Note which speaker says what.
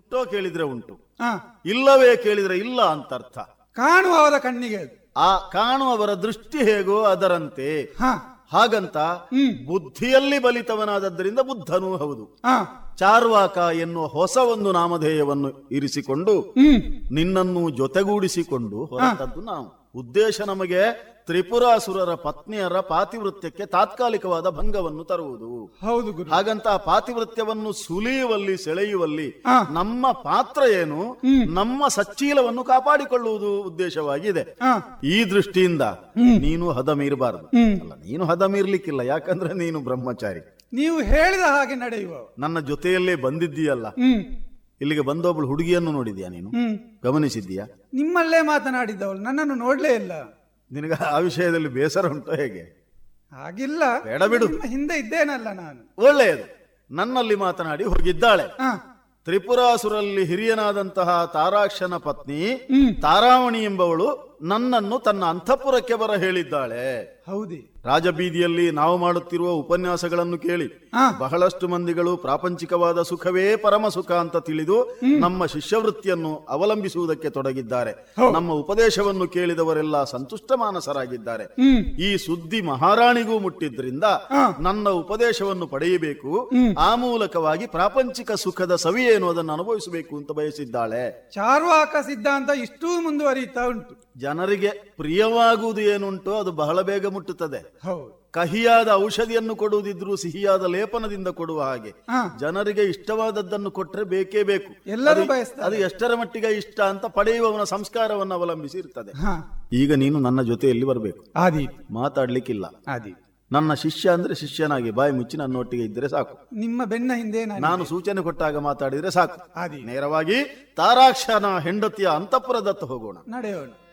Speaker 1: ಉಂಟೋ ಕೇಳಿದ್ರೆ ಉಂಟು
Speaker 2: ಹಾ
Speaker 1: ಇಲ್ಲವೇ ಕೇಳಿದ್ರೆ ಇಲ್ಲ ಅಂತರ್ಥ
Speaker 2: ಕಾಣುವವರ ಕಣ್ಣಿಗೆ ಅದು
Speaker 1: ಆ ಕಾಣುವವರ ದೃಷ್ಟಿ ಹೇಗೋ ಅದರಂತೆ
Speaker 2: ಹಾ
Speaker 1: ಹಾಗಂತ
Speaker 2: ಹ್ಮ್.
Speaker 1: ಬುದ್ಧಿಯಲ್ಲಿ ಬಲಿತವನಾದದ್ದರಿಂದ ಬುದ್ಧನೂ ಹೌದು
Speaker 2: ಹಾ
Speaker 1: ಚಾರ್ವಾಕ ಎನ್ನುವ ಹೊಸ ಒಂದು ನಾಮಧೇಯವನ್ನು ಇರಿಸಿಕೊಂಡು
Speaker 2: ಹ್ಮ್
Speaker 1: ನಿನ್ನನ್ನು ಜೊತೆಗೂಡಿಸಿಕೊಂಡು ಹೊರಟದ್ದು ನಾವು ಉದ್ದೇಶ ನಮಗೆ ತ್ರಿಪುರಾಸುರರ ಪತ್ನಿಯರ ಪಾತಿವೃತ್ಯಕ್ಕೆ ತಾತ್ಕಾಲಿಕವಾದ ಭಂಗವನ್ನು ತರುವುದು
Speaker 2: ಹೌದು ಗುರು
Speaker 1: ಹಾಗಂತ ಆ ಪಾತಿವೃತ್ಯವನ್ನು ಸುಲಿಯುವಲ್ಲಿ ಸೆಳೆಯುವಲ್ಲಿ
Speaker 2: ಆ.
Speaker 1: ನಮ್ಮ ಪಾತ್ರ ಏನು ನಮ್ಮ ಸಚ್ಚೀಲವನ್ನು ಕಾಪಾಡಿಕೊಳ್ಳುವುದು ಉದ್ದೇಶವಾಗಿದೆ
Speaker 2: ಹಾ
Speaker 1: ಈ ದೃಷ್ಟಿಯಿಂದ ನೀನು ಹದ ಮೀರಬಾರದು ಅಲ್ಲ ನೀನು ಹದ ಮೀರ್ಲಿಕ್ಕಿಲ್ಲ ಯಾಕಂದ್ರೆ ನೀನು ಬ್ರಹ್ಮಚಾರಿ
Speaker 2: ನೀವು ಹೇಳಿದ ಹಾಗೆ ನಡೆಯುವ
Speaker 1: ನನ್ನ ಜೊತೆಯಲ್ಲೇ ಬಂದಿದ್ದೀಯಲ್ಲ
Speaker 2: ಹ್ಮ್
Speaker 1: ಇಲ್ಲಿಗೆ ಬಂದೊಬ್ಳು ಹುಡುಗಿಯನ್ನು ನೋಡಿದ್ಯಾ ನೀನು
Speaker 2: ಹ್ಮ್
Speaker 1: ಗಮನಿಸಿದ್ದೀಯಾ
Speaker 2: ನಿಮ್ಮಲ್ಲೇ ಮಾತನಾಡಿದ್ದವಳು ನನ್ನನ್ನು ನೋಡ್ಲೇ ಇಲ್ಲ
Speaker 1: ನಿನಗೆ ಆ ವಿಷಯದಲ್ಲಿ ಬೇಸರ ಉಂಟು ಹೇಗೆ
Speaker 2: ಹಾಗಿಲ್ಲ
Speaker 1: ಬೇಡ ಬಿಡು.
Speaker 2: ನಿಮ್ಮ ಹಿಂದೆ ಇದ್ದೇನಲ್ಲ ನಾನು
Speaker 1: ಒಳ್ಳೆಯದು ನನ್ನಲ್ಲಿ ಮಾತನಾಡಿ ಹೋಗಿದ್ದಾಳೆ
Speaker 2: ಹಾ
Speaker 1: ತ್ರಿಪುರಾಸುರಲ್ಲಿ ಹಿರಿಯನಾದಂತಹ ತಾರಾಕ್ಷನ ಪತ್ನಿ ತಾರಾವಣಿ ಎಂಬವಳು ನನ್ನನ್ನು ತನ್ನ ಅಂತಃಪುರಕ್ಕೆ ಬರ ಹೇಳಿದ್ದಾಳೆ
Speaker 2: ಹೌದೇ
Speaker 1: ರಾಜಬೀದಿಯಲ್ಲಿ ನಾವು ಮಾಡುತ್ತಿರುವ ಉಪನ್ಯಾಸಗಳನ್ನು ಕೇಳಿ
Speaker 2: ಹಾ.
Speaker 1: ಬಹಳಷ್ಟು ಮಂದಿಗಳು ಪ್ರಾಪಂಚಿಕವಾದ ಸುಖವೇ ಪರಮ ಸುಖ ಅಂತ ತಿಳಿದು ನಮ್ಮ ಶಿಷ್ಯವೃತ್ತಿಯನ್ನು ಅವಲಂಬಿಸುವುದಕ್ಕೆ ತೊಡಗಿದ್ದಾರೆ ನಮ್ಮ ಉಪದೇಶವನ್ನು ಕೇಳಿದವರೆಲ್ಲ ಸಂತುಷ್ಟ ಮಾನಸರಾಗಿದ್ದಾರೆ
Speaker 2: ಹ್ಮ್
Speaker 1: ಈ ಸುದ್ದಿ ಮಹಾರಾಣಿಗೂ ಮುಟ್ಟಿದ್ರಿಂದ
Speaker 2: ಹಾ.
Speaker 1: ನನ್ನ ಉಪದೇಶವನ್ನು ಪಡೆಯಬೇಕು ಆ ಮೂಲಕವಾಗಿ ಪ್ರಾಪಂಚಿಕ ಸುಖದ ಸವಿ ಏನು ಅದನ್ನು ಅನುಭವಿಸಬೇಕು ಅಂತ ಬಯಸಿದ್ದಾಳೆ
Speaker 2: ಚಾರ್ವಾಕ ಸಿದ್ಧಾಂತ ಇಷ್ಟೂ ಮುಂದುವರಿಯುತ್ತಾ ಉಂಟು
Speaker 1: ಜನರಿಗೆ ಪ್ರಿಯವಾಗುವುದು ಏನುಂಟೋ ಅದು ಬಹಳ ಬೇಗ ಮುಟ್ಟುತ್ತದೆ
Speaker 2: ಹೌದು
Speaker 1: ಕಹಿಯಾದ ಔಷಧಿಯನ್ನು ಕೊಡುವುದಿದ್ರೂ ಸಿಹಿಯಾದ ಲೇಪನದಿಂದ ಕೊಡುವ ಹಾಗೆ
Speaker 2: ಹಾ
Speaker 1: ಜನರಿಗೆ ಇಷ್ಟವಾದದ್ದನ್ನು ಕೊಟ್ರೆ ಬೇಕೇ ಬೇಕು
Speaker 2: ಎಲ್ಲರೂ
Speaker 1: ಅದು-
Speaker 2: ಬಯಸ್ತಾರೆ.
Speaker 1: ಅದು ಎಷ್ಟರ ಮಟ್ಟಿಗೆ ಇಷ್ಟ ಅಂತ ಪಡೆಯುವವನ ಸಂಸ್ಕಾರವನ್ನು ಅವಲಂಬಿಸಿ ಇರ್ತದೆ
Speaker 2: ಹಾ
Speaker 1: ಈಗ ನೀನು ನನ್ನ ಜೊತೆಯಲ್ಲಿ ಬರಬೇಕು
Speaker 2: ಆದೀತು
Speaker 1: ಮಾತಾಡ್ಲಿಕ್ಕಿಲ್ಲ
Speaker 2: ಆದೀತು
Speaker 1: ನನ್ನ ಶಿಷ್ಯ ಅಂದ್ರೆ ಶಿಷ್ಯನಾಗಿ ಬಾಯಿ ಮುಚ್ಚಿ ನನ್ನೊಟ್ಟಿಗೆ ಇದ್ದರೆ ಸಾಕು
Speaker 2: ನಿಮ್ಮ ಬೆನ್ನ ಹಿಂದೆ ನಾನು
Speaker 1: ನಾನು ಸೂಚನೆ ಕೊಟ್ಟಾಗ ಮಾತಾಡಿದ್ರೆ ಸಾಕು
Speaker 2: ಆದೀತು
Speaker 1: ನೇರವಾಗಿ ತಾರಾಕ್ಷನ ಹೆಂಡತಿಯ ಅಂತಃಪುರದತ್ತ ಹೋಗೋಣ
Speaker 2: ನಡೆಯೋಣ